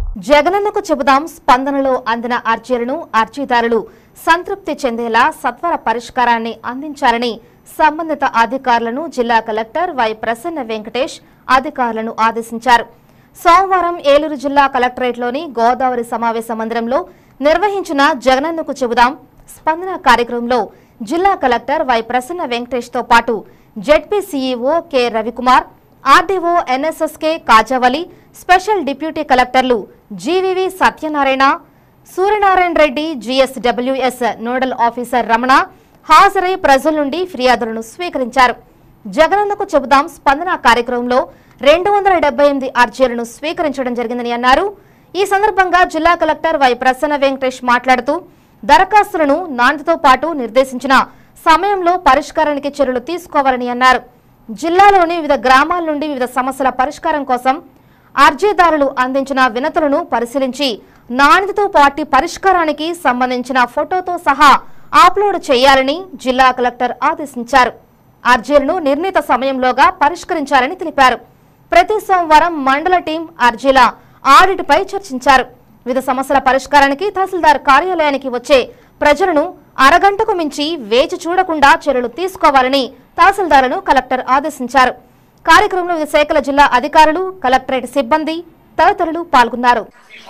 జగనన్నకు చెబుదాం స్పందనలో అందిన అర్జీలను అర్జీదారులు సంతృప్తి చెందేలా సత్వర పరిష్కారాన్ని అందించాలని సంబంధిత అధికారులను జిల్లా కలెక్టర్ వై ప్రసన్న వెంకటేష్ అధికారులను ఆదేశించారు సోమవారం ఏలూరు జిల్లా కలెక్టరేట్లోని గోదావరి సమావేశ మందిరంలో నిర్వహించిన జగనన్నకు చెబుదాం స్పందన కార్యక్రమంలో జిల్లా కలెక్టర్ వై ప్రసన్న వెంకటేష్తో పాటు ZP CEO K Ravikumar RDO NSSK Kajavali special deputy కలెక్టర్లు GVV Satyanarayana Suryanarayana Reddy GSWS nodal officer Ramana హాజరై ప్రజల నుండి ఫిర్యాదులను స్వీకరించారు జగనన్నకు చెబుదాం స్పందన కార్యక్రమంలో రెండు వందల డెబ్బై ఎనిమిది అర్జీలను స్వీకరించడం జరిగిందని అన్నారు ఈ సందర్భంగా జిల్లా కలెక్టర్ వై ప్రసన్న వెంకటేష్ మాట్లాడుతూ దరఖాస్తులను నాణ్యతతో పాటు నిర్దేశించిన సమయంలో పరిష్కారానికి చర్యలు తీసుకోవాలని అన్నారు జిల్లాలోని వివిధ గ్రామాల నుండి వివిధ సమస్యల పరిష్కారం కోసం అర్జీదారులు అందించిన వినతులను పరిశీలించి నాణ్యతతో పాటు పరిష్కారానికి సంబంధించిన ఫోటోతో సహా అప్లోడ్ చేయాలని జిల్లా కలెక్టర్ ఆదేశించారు అర్జీలను నిర్ణీత సమయంలోగా పరిష్కరించాలని తెలిపారు ప్రతి సోమవారం మండల టీం అర్జీల ఆడిట్పై చర్చించారు వివిధ సమస్యల పరిష్కారానికి తహసీల్దార్ కార్యాలయానికి వచ్చే ప్రజలను అరగంటకు మించి వేచి చూడకుండా చర్యలు తీసుకోవాలని తహసీల్దార్లను కలెక్టర్ ఆదేశించారు కార్యక్రమంలో వివిధ శాఖల జిల్లా అధికారులు కలెక్టరేట్ సిబ్బంది తదితరులు పాల్గొన్నారు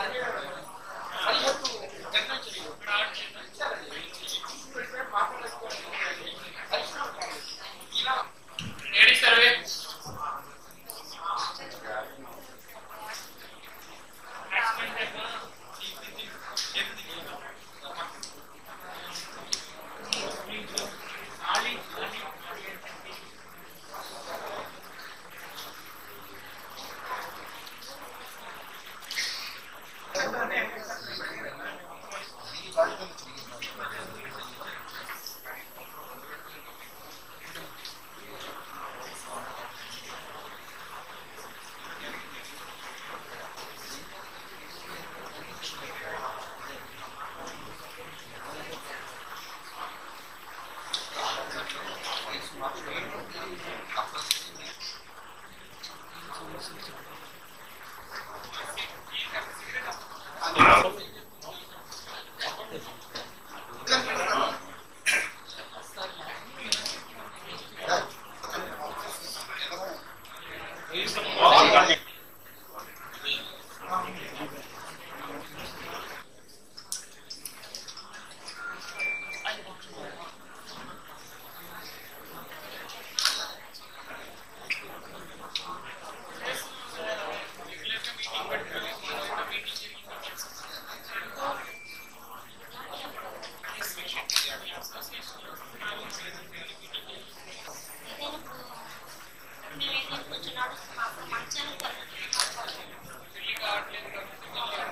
ఏడి సర్వే నేను కొంచెం నడుస్తున్నా అప్పుడు మంచానికి